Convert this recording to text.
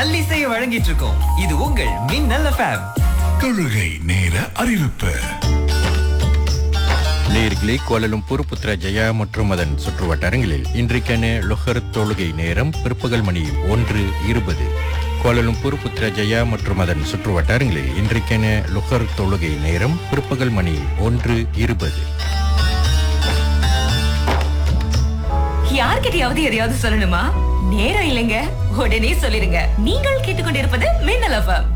நல்லிசையை வழங்கிட்டு இருக்கோம் இது உங்கள் மின்னல் எஃப்எம் தொழுகை நேர அறிவிப்பு நேர்களே கோலலும்பூர் புத்ரஜயா மற்றும் அதன் சுற்று வட்டாரங்களில் இன்றைக்கான லொஹர் தொழுகை நேரம் பிற்பகல் மணி ஒன்று இருபது கோலலும்பூர் புத்ரஜயா மற்றும் அதன் சுற்று வட்டாரங்களில் இன்றைக்கான லுஹர் தொழுகை நேரம் பிற்பகல் மணி ஒன்று இருபது யார்கிட்டயாவது எதையாவது சொல்லணுமா நேரம் இல்லைங்க உடனே சொல்லிருங்க நீங்கள் கேட்டுக்கொண்டிருப்பது மின்னல் எஃப்எம்